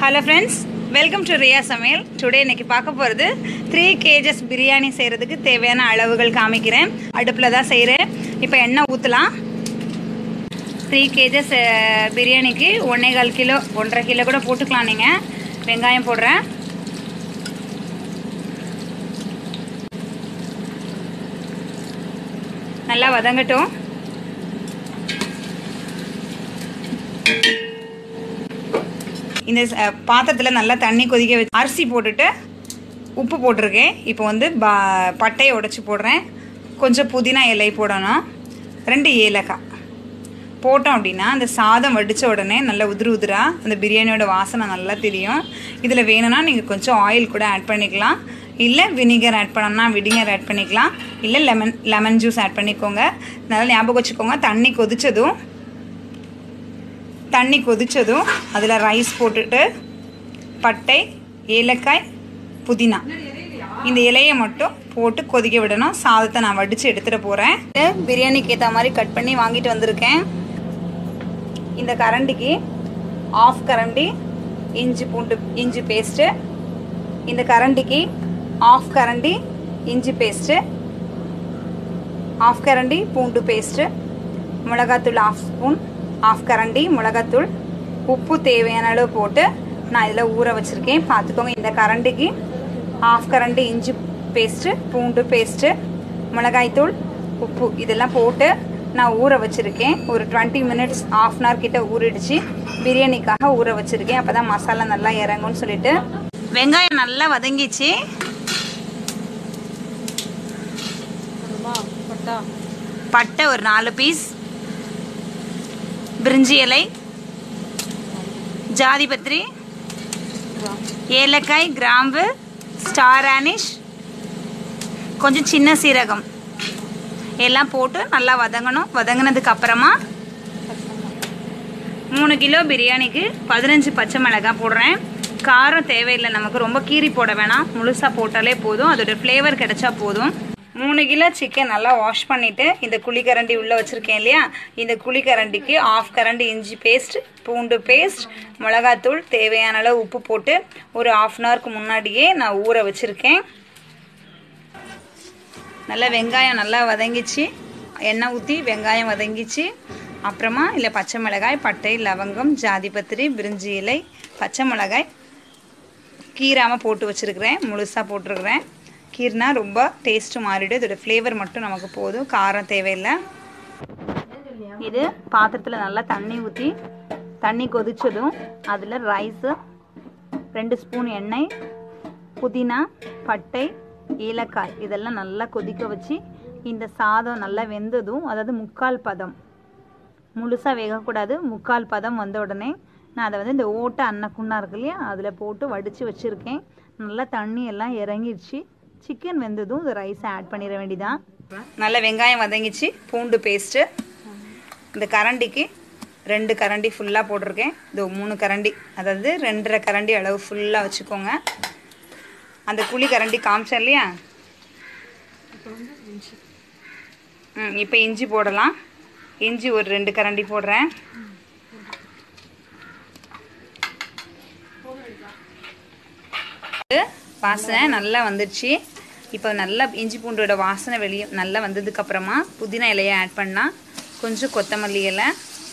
hello friends welcome to Riya Samayal today இன்னைக்கு பார்க்க போகிறது த்ரீ கேஜஸ் பிரியாணி செய்கிறதுக்கு தேவையான அளவுகள் காமிக்கிறேன் அடுப்பில் தான் செய்கிறேன் இப்போ எண்ணெய் ஊற்றலாம் த்ரீ கேஜஸ் பிரியாணிக்கு ஒன்றே கால் கிலோ ஒன்றரை கிலோ கூட போட்டுக்கலாம் நீங்கள் வெங்காயம் போடுறேன் நல்லா வதங்கட்டும் இந்த பாத்திரத்தில் நல்லா தண்ணி கொதிக்க வச்சு அரிசி போட்டுட்டு உப்பு போட்டிருக்கேன் இப்போ வந்து பா பட்டையை உடச்சி போடுறேன் கொஞ்சம் புதினா இலை போடணும் ரெண்டு ஏலக்காய் போட்டோம் அப்படின்னா அந்த சாதம் வடித்த உடனே நல்லா உதிரு உதிரா அந்த பிரியாணியோட வாசனை நல்லா தெரியும் இதில் வேணும்னா நீங்கள் கொஞ்சம் ஆயில் கூட ஆட் பண்ணிக்கலாம் இல்லை வினிகர் ஆட் பண்ணணும்னா வினிகர் ஆட் பண்ணிக்கலாம் இல்லை லெமன் லெமன் ஜூஸ் ஆட் பண்ணிக்கோங்க நல்லா ஞாபகம் வச்சுக்கோங்க தண்ணி கொதிச்சதும் தண்ணி கொதிச்சதும் அதில் ரைஸ் போட்டுட்டு பட்டை ஏலக்காய் புதினா இந்த இலையை மட்டும் போட்டு கொதிக்க விடணும் சாதத்தை நான் வடித்து எடுத்துகிட்டு போகிறேன் பிரியாணிக்கு ஏற்ற மாதிரி கட் பண்ணி வாங்கிட்டு வந்திருக்கேன் இந்த கரண்டிக்கு ஆஃப் கரண்டி இஞ்சி பூண்டு இஞ்சி பேஸ்ட்டு இந்த கரண்டிக்கு ஆஃப் கரண்டி இஞ்சி பேஸ்ட்டு ஆஃப் கரண்டி பூண்டு பேஸ்ட்டு மிளகாத்தூள் ஆஃப் ஸ்பூன் ஆஃப் கரண்டி மிளகாத்தூள் உப்பு தேவையான அளவு போட்டு நான் இதில் ஊற வச்சுருக்கேன் பார்த்துக்கோங்க இந்த கரண்டிக்கு ஆஃப் கரண்டி இஞ்சி பேஸ்ட்டு பூண்டு பேஸ்ட்டு மிளகாய்த்தூள் உப்பு இதெல்லாம் போட்டு நான் ஊற வச்சுருக்கேன் ஒரு twenty minutes half an hour கிட்ட ஊறிடுச்சு பிரியாணிக்காக ஊற வச்சுருக்கேன் அப்போ தான் மசாலா நல்லா இறங்கும்னு சொல்லிட்டு வெங்காயம் நல்லா வதங்கிச்சு பட்டை ஒரு நாலு பீஸ் பிரிஞ்சி இலை ஜாதிபத்ரி ஏலக்காய் கிராம்பு ஸ்டார் ஆனிஷ் கொஞ்சம் சின்ன சீரகம் எல்லாம் போட்டு நல்லா வதங்கணும் வதங்கினதுக்கு அப்புறமா மூணு கிலோ பிரியாணிக்கு பதினஞ்சு பச்சை மிளகாய் போடுறேன் காரம் தேவையில்லை நமக்கு ரொம்ப கீரி போட வேணாம் முழுசாக போட்டாலே போதும் அதோட ஃப்ளேவர் கிடைச்சா போதும் மூணு கிலோ சிக்கன் நல்லா வாஷ் பண்ணிவிட்டு இந்த குழிக்கரண்டி உள்ளே வச்சுருக்கேன் இல்லையா இந்த குழிக்கரண்டிக்கு ஆஃப் கரண்டி இஞ்சி பேஸ்ட் பூண்டு பேஸ்ட் மிளகாத்தூள் தேவையான அளவு உப்பு போட்டு ஒரு ஆஃப் அன் ஹவருக்கு முன்னாடியே நான் ஊற வச்சுருக்கேன் நல்லா வெங்காயம் நல்லா வதங்கிச்சு எண்ணெய் ஊற்றி வெங்காயம் வதங்கிச்சு அப்புறமா இல்லை பச்சை மிளகாய் பட்டை லவங்கம் ஜாதிபத்திரி பிரிஞ்சி இலை பச்சை மிளகாய் கீராமல் போட்டு வச்சுருக்கிறேன் முழுசாக போட்டிருக்கிறேன் கீர்னா ரொம்ப டேஸ்ட்டு மாறிடும் இதோட ஃப்ளேவர் மட்டும் நமக்கு போதும் காரம் தேவையில்லை இது பாத்திரத்தில் நல்லா தண்ணி ஊற்றி தண்ணி கொதிச்சதும் அதில் ரைஸு ரெண்டு ஸ்பூன் எண்ணெய் புதினா பட்டை ஏலக்காய் இதெல்லாம் நல்லா கொதிக்க வச்சு இந்த சாதம் நல்லா வெந்ததும் அதாவது முக்கால் பதம் முழுசாக வேகக்கூடாது முக்கால் பதம் வந்த உடனே நான் அதை வந்து இந்த ஓட்டை அன்னக்குன்னா இருக்கு இல்லையா அதில் போட்டு வடித்து வச்சுருக்கேன் நல்லா தண்ணி எல்லாம் இறங்கிடுச்சு சிக்கன் வெந்ததும் இந்த ரைஸை ஆட் பண்ணிட வேண்டிதான் நல்ல வெங்காயம் வதங்கிச்சு பூண்டு பேஸ்ட்டு இந்த கரண்டிக்கு ரெண்டு கரண்டி ஃபுல்லாக போட்டிருக்கேன் இது மூணு கரண்டி அதாவது ரெண்டரை கரண்டி அளவு ஃபுல்லாக வச்சுக்கோங்க அந்த குழி கரண்டி காமிச்சேன் இல்லையா ம் இப்போ இஞ்சி போடலாம் இஞ்சி ஒரு ரெண்டு கரண்டி போடுறேன் வாசனை நல்லா வந்துடுச்சு இப்போ நல்லா இஞ்சி பூண்டோட வாசனை வெளியே நல்லா வந்ததுக்கப்புறமா புதினா இலையை ஆட் பண்ணால் கொஞ்சம் கொத்தமல்லி இலை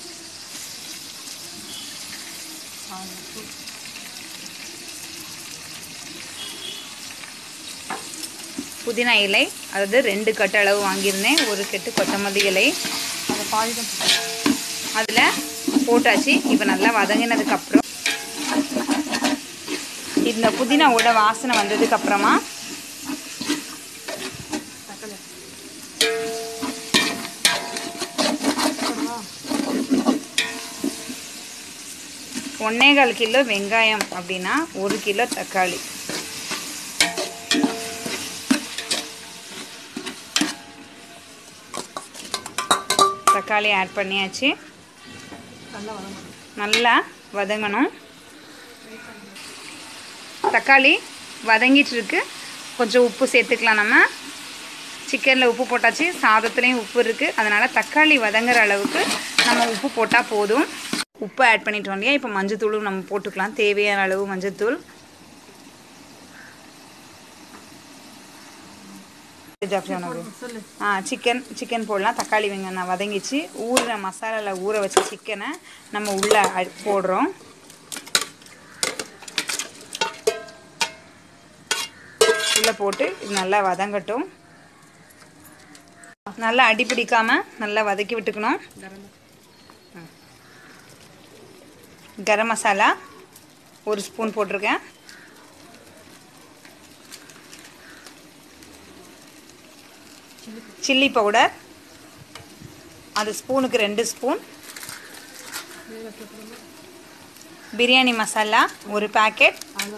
புதினா இலை அதாவது ரெண்டு கட்டு அளவு வாங்கியிருந்தேன் ஒரு கட்டு கொத்தமல்லி இலை அதை பாதி அதில் போட்டாச்சு இப்போ நல்லா வதங்கினதுக்கப்புறம் இந்த புதினாவோட வாசனை வந்ததுக்கப்புறமா ஒன்னேகால் கிலோ வெங்காயம் அப்படின்னா ஒரு கிலோ தக்காளி தக்காளி ஆட் பண்ணியாச்சு நல்லா வதங்கணும் தக்காளி வதங்கிட்டு இருக்கு கொஞ்சம் உப்பு சேர்த்துக்கலாம் நம்ம சிக்கனில் உப்பு போட்டாச்சு சாதத்துலேயும் உப்பு இருக்குது அதனால் தக்காளி வதங்குற அளவுக்கு நம்ம உப்பு போட்டால் போதும் உப்பு ஆட் பண்ணிட்டோம் இல்லையா இப்போ மஞ்சத்தூளும் நம்ம போட்டுக்கலாம் தேவையான அளவு மஞ்சத்தூள் ஆ சிக்கன் சிக்கன் போடலாம் தக்காளி வெங்காயம் வதங்கிச்சு ஊறுற மசாலாவில் ஊற வச்ச சிக்கனை நம்ம உள்ளே போடுறோம் உள்ளே போட்டு இது நல்லா வதங்கட்டும் நல்லா அடி பிடிக்காம நல்லா வதக்கி விட்டுக்கணும் கரம் மசாலா ஒரு ஸ்பூன் போட்டிருக்கேன் சில்லி பவுடர் அது ஸ்பூனுக்கு ரெண்டு ஸ்பூன் பிரியாணி மசாலா ஒரு பேக்கெட்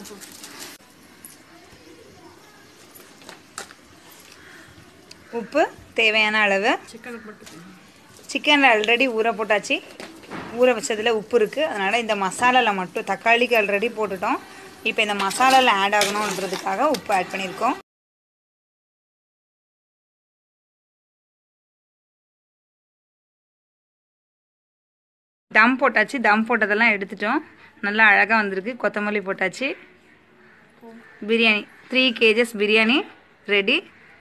உப்பு தேவையான அளவு சிக்கனில் ஆல்ரெடி ஊற போட்டாச்சு ஊற வச்சதில் உப்பு இருக்குது அதனால் இந்த மசாலாவில் மட்டும் தக்காளிக்கு ஆல்ரெடி போட்டுட்டோம் இப்போ இந்த மசாலாவில் ஆட் ஆகணுன்றதுக்காக உப்பு ஆட் பண்ணியிருக்கோம் தம் போட்டாச்சு தம் போட்டதெல்லாம் எடுத்துட்டோம் நல்லா அழகாக வந்திருக்கு கொத்தமல்லி போட்டாச்சு biryani three KGs biryani ready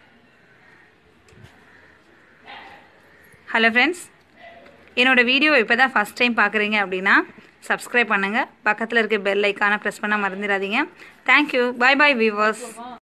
hello friends என்னோடய வீடியோ இப்போ தான் ஃபஸ்ட் டைம் பார்க்குறீங்க அப்படின்னா சப்ஸ்கிரைப் பண்ணுங்கள் பக்கத்தில் இருக்க பெல் ஐக்கானை ப்ரெஸ் பண்ண மறந்துடாதீங்க தேங்க்யூ பாய் பாய் வியூவர்ஸ்